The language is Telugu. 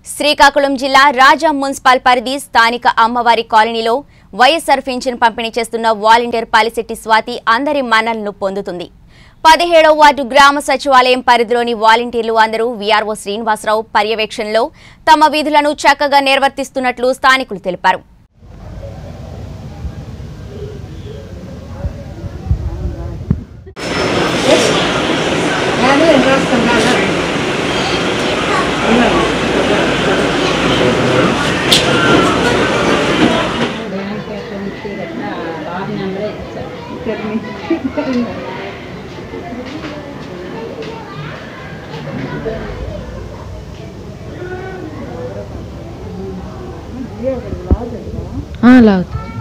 శ్రీకాకుళం జిల్లా రాజా మున్సిపల్ పరిధి స్థానిక అమ్మవారి కాలనీలో వైఎస్ఆర్ పింఛన్ పంపిణీ చేస్తున్న వాలంటీర్ పాలిశెట్టి స్వాతి అందరి మన్నలను పొందుతుంది పదిహేడవ వార్డు గ్రామ సచివాలయం పరిధిలోని వాలంటీర్లు అందరూ వీఆర్ఓ శ్రీనివాసరావు పర్యవేక్షణలో తమ విధులను చక్కగా నిర్వర్తిస్తున్నట్లు స్థానికులు తెలిపారు బ్యాంక్ అకౌంట్కి గట్రా బాబు నెంబరే ఇచ్చారు లాగుతుంది